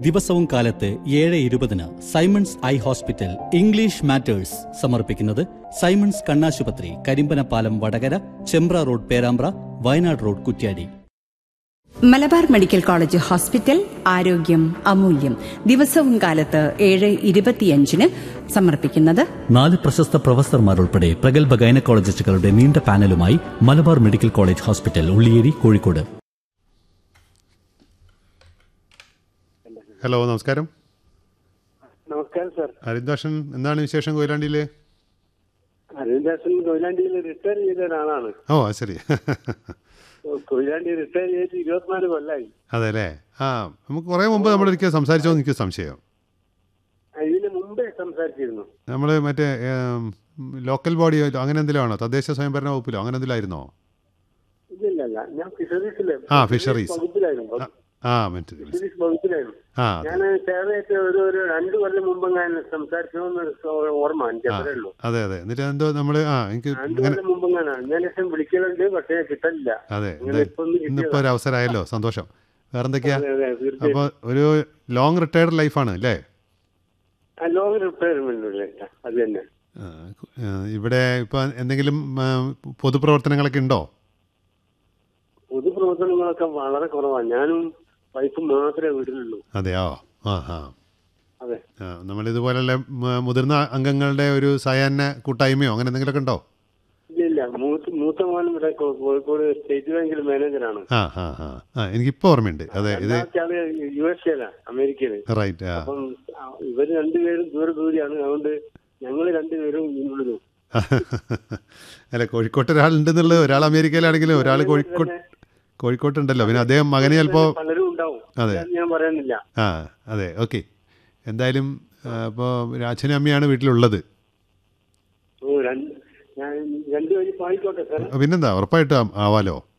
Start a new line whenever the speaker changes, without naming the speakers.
ദിവസവും കാലത്ത് ഏഴ് ഇരുപതിന് Simons eye hospital English matters സമർപ്പിക്കുന്നത് സൈമൺസ് കണ്ണാശുപത്രി Karimbanapalam Vadakara Chembra road Perambra Wayanad road Kuttiadi
Malabar medical college hospital ആരോഗ്യം അമൂല്യം ദിവസവും കാലത്ത് ഏഴ് ഇരുപത്തിയഞ്ചിന് സമർപ്പിക്കുന്നത്
നാല് പ്രശസ്ത പ്രൊഫസർമാരുൾപ്പെടെ പ്രഗത്ഭ ഗൈനക്കോളജിസ്റ്റുകളുടെ നീണ്ട പാനലുമായി Malabar medical college hospital Ulliyeri Kozhikode
hello നമസ്കാരം
നമസ്കാരം സാർ
ഹരിദാസൻ എന്താണ് വിശേഷം കൊയിലാണ്ടിയിൽ
അരവിന്ദാസൻ കൊയിലാണ്ടിയിൽ റിട്ടയർ ചെയ്ത ഒരാളാണ്
ഓ അത് ശരി
കൊയിലാണ്ടി റിട്ടയർ ചെയ്തിട്ട് ഇരുപത്തിനാല് കൊല്ലായി
അതെ അല്ലേ ആ നമുക്ക് കുറേ മുമ്പ് നമ്മളൊരിക്കൽ സംസാരിച്ചോ എന്ന് എനിക്ക് സംശയം
ഇതിന് മുമ്പേ സംസാരിച്ചിരുന്നു
നമ്മൾ മറ്റേ ഏം, ലോക്കൽ ബോഡി അങ്ങനെ എന്തെങ്കിലും ആണോ തദ്ദേശ സ്വയംഭരണ വകുപ്പിലോ അങ്ങനെ എന്തെങ്കിലും ആയിരുന്നോ
ഇല്ലല്ല ഞാൻ ഫിഷറീസിലെ
ആ, fisheries.
വകുപ്പിലായിരുന്നു
ആ, ആ മറ്റേ
ഫിഷറീസ് വകുപ്പിലായിരുന്നു
ആ
ഞാൻ സേവയായിട്ട് ഒരു ഒരു രണ്ടു കൊല്ലം മുമ്പ് ഞാൻ സംസാരിച്ചോന്ന് ഓർമ്മ എനിക്ക് അത്രേ ഉള്ളൂ
അതെ അതെ എന്നിട്ട് എന്തോ നമ്മൾ ആ എനിക്ക്
രണ്ടു
ഇങ്ങനെ
കൊല്ലം മുമ്പ് ഞാൻ ഞാൻ ലക്ഷം വിളിക്കലുണ്ട് പക്ഷേ കിട്ടില്ല
അതെ
ഇങ്ങനെ
ഇന്ന്
ഇപ്പൊ ഒന്ന്
ഇന്നിപ്പോൾ ഒരു അവസരമായല്ലോ സന്തോഷം വേറെന്തൊക്കെയാ
അതെ അതെ തീർച്ചയായും
അപ്പോൾ ഒരു ലോങ് റിട്ടയർഡ് ലൈഫാണ് അല്ലേ
ലോങ് റിട്ടയർമെന്റ് അത് തന്നെ
ആ, ആ, ഇവിടെ ഇപ്പോൾ എന്തെങ്കിലും ആ, പൊതുപ്രവർത്തനങ്ങളൊക്കെ ഉണ്ടോ
പൊതുപ്രവർത്തനങ്ങളൊക്കെ വളരെ കുറവാണ് ഞാനും വൈഫും മാത്രമേ വീട്ടിലുള്ളൂ
അതെയോ ആ ആ
അതെ
ആ, നമ്മളിതുപോലുള്ള മ- മുതിർന്ന അംഗങ്ങളുടെ ഒരു സായാഹ്ന കൂട്ടായ്മയോ അങ്ങനെ എന്തെങ്കിലുമൊക്കെ ഉണ്ടോ
ഇല്ല ഇല്ല മൂത്ത മൂത്ത മോൻ ഇവിടെ കോ- കോഴിക്കോട് സ്റ്റേറ്റ് ബാങ്കിൽ മാനേജറാണ്
ആ ആ ആ ആ എനിക്കിപ്പോൾ ഓർമ്മയുണ്ട് അതെ ഇത്
രണ്ടാമത്തെ ആള് യു എസ് എയിലാ അമേരിക്കയില്
റൈറ്റ് ആ
അപ്പം ആ, ഇവര് രണ്ടുപേരും ദൂരെ ദൂരെയാണ് അതുകൊണ്ട് ഞങ്ങൾ രണ്ടുപേരും ഇന്നുള്ളൂ
അല്ല കോഴിക്കോട്ട് ഒരാളുണ്ടെന്നുള്ളത് ഒരാൾ അമേരിക്കയിലാണെങ്കിലും ഒരാൾ കോഴിക്കോട്ട് കോഴിക്കോട്ടുണ്ടല്ലോ പിന്നെ അദ്ദേഹം മകന് ചിലപ്പോൾ
പലരും ഉണ്ടാവും
അതെ.
അത് ഞാൻ പറയുന്നില്ല
ആ അതെ ഓക്കെ എന്തായാലും ഇപ്പോൾ അച്ഛനും അമ്മയാണ് വീട്ടിലുള്ളത്
ഓ രണ്ട് ഞാൻ രണ്ടുപേരും പായിക്കോട്ടെ സാർ
പിന്നെന്താ ഉറപ്പായിട്ടും ആ- ആവാലോ